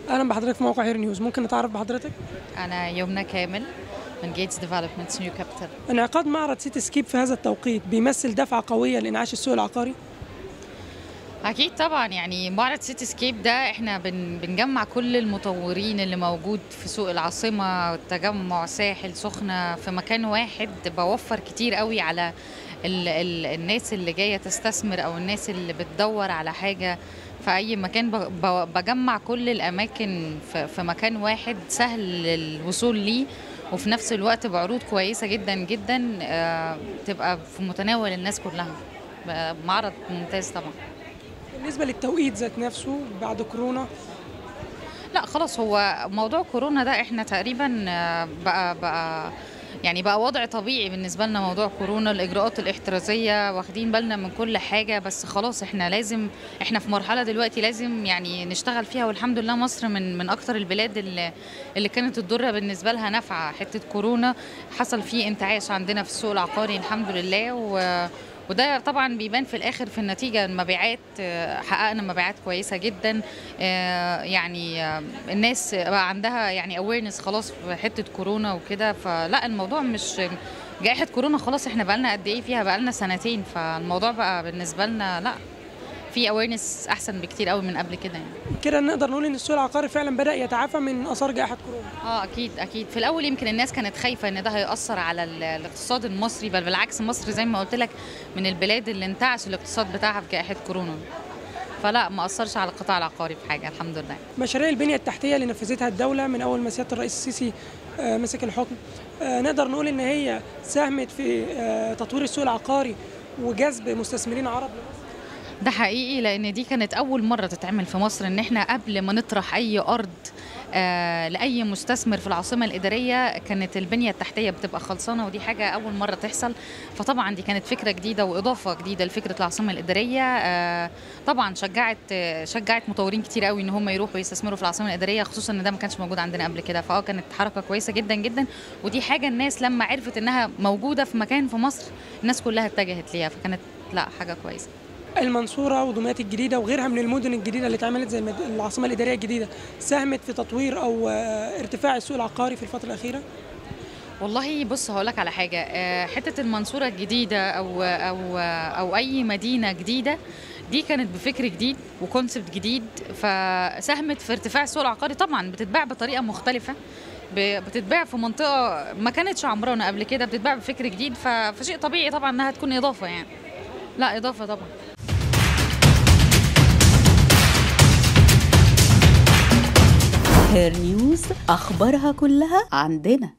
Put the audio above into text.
اهلا بحضرتك في موقع هير نيوز ممكن نتعرف بحضرتك أنا يمنى كامل من جيتس ديفلوبمنت نيو كابيتال انعقاد معرض سيتي سكيب في هذا التوقيت بيمثل دفعه قويه لانعاش السوق العقاري أكيد طبعا يعني معرض سيتي سكيب ده احنا بن بنجمع كل المطورين اللي موجود في سوق العاصمة التجمع ساحل سخنة في مكان واحد بوفر كتير قوي على ال ال الناس اللي جاية تستثمر أو الناس اللي بتدور على حاجة في أي مكان ب- ب- بجمع كل الأماكن في, في مكان واحد سهل الوصول ليه وفي نفس الوقت بعروض كويسة جدا جدا آه، تبقى في متناول الناس كلها ب- معرض ممتاز طبعا بالنسبه للتوقيت ذات نفسه بعد كورونا لا خلاص هو موضوع كورونا ده احنا تقريبا آه، بقى بقى يعني بقى وضع طبيعي بالنسبه لنا موضوع كورونا الاجراءات الاحترازيه واخدين بالنا من كل حاجه بس خلاص احنا لازم احنا في مرحله دلوقتي لازم يعني نشتغل فيها والحمد لله مصر من من اكتر البلاد اللي اللي كانت الضره بالنسبه لها نافعه حته كورونا حصل فيه انتعاش عندنا في السوق العقاري الحمد لله و وده طبعا بيبان في الاخر في النتيجه المبيعات آه، حققنا مبيعات كويسه جدا آه، يعني آه، الناس بقى عندها يعني اويرنس خلاص في حته كورونا وكده فلا الموضوع مش جائحه كورونا خلاص احنا بقالنا قد ايه فيها بقالنا سنتين فالموضوع بقى بالنسبه لنا لا في اويرنس احسن بكتير قوي من قبل كده يعني كده نقدر نقول ان السوق العقاري فعلا بدا يتعافى من اثار جائحه كورونا اه اكيد اكيد في الاول يمكن الناس كانت خايفه ان ده هياثر على ال- الاقتصاد المصري بل بالعكس مصر زي ما قلت لك من البلاد اللي انتعش الاقتصاد بتاعها في جائحه كورونا فلا ما اثرش على القطاع العقاري في حاجه الحمد لله مشاريع البنيه التحتيه اللي نفذتها الدوله من اول ما سياده الرئيس السيسي آه، مسك الحكم آه، نقدر نقول ان هي ساهمت في آه، تطوير السوق العقاري وجذب مستثمرين عرب لمصر ده حقيقي لان دي كانت اول مره تتعمل في مصر ان احنا قبل ما نطرح اي ارض آه لاي مستثمر في العاصمه الاداريه كانت البنيه التحتيه بتبقى خلصانه ودي حاجه اول مره تحصل فطبعا دي كانت فكره جديده واضافه جديده لفكره العاصمه الاداريه آه طبعا شجعت آه، شجعت مطورين كتير قوي ان هم يروحوا يستثمروا في العاصمه الاداريه خصوصا ان ده ما كانش موجود عندنا قبل كده فاه كانت حركه كويسه جدا جدا ودي حاجه الناس لما عرفت انها موجوده في مكان في مصر الناس كلها اتجهت ليها فكانت لا حاجه كويسه المنصوره ودمياط الجديده وغيرها من المدن الجديده اللي اتعملت زي المد- العاصمه الاداريه الجديده ساهمت في تطوير او آه، ارتفاع السوق العقاري في الفتره الاخيره والله بص هقول لك على حاجه آه، حته المنصوره الجديده او او او اي مدينه جديده دي كانت بفكر جديد وكونسبت جديد فساهمت في ارتفاع السوق العقاري طبعا بتتباع بطريقه مختلفه ب- بتتباع في منطقه ما كانتش عمرانه قبل كده بتتباع بفكر جديد ف- فشيء طبيعي طبعا انها تكون اضافه يعني لا اضافه طبعا هير نيوز أخبارها كلها عندنا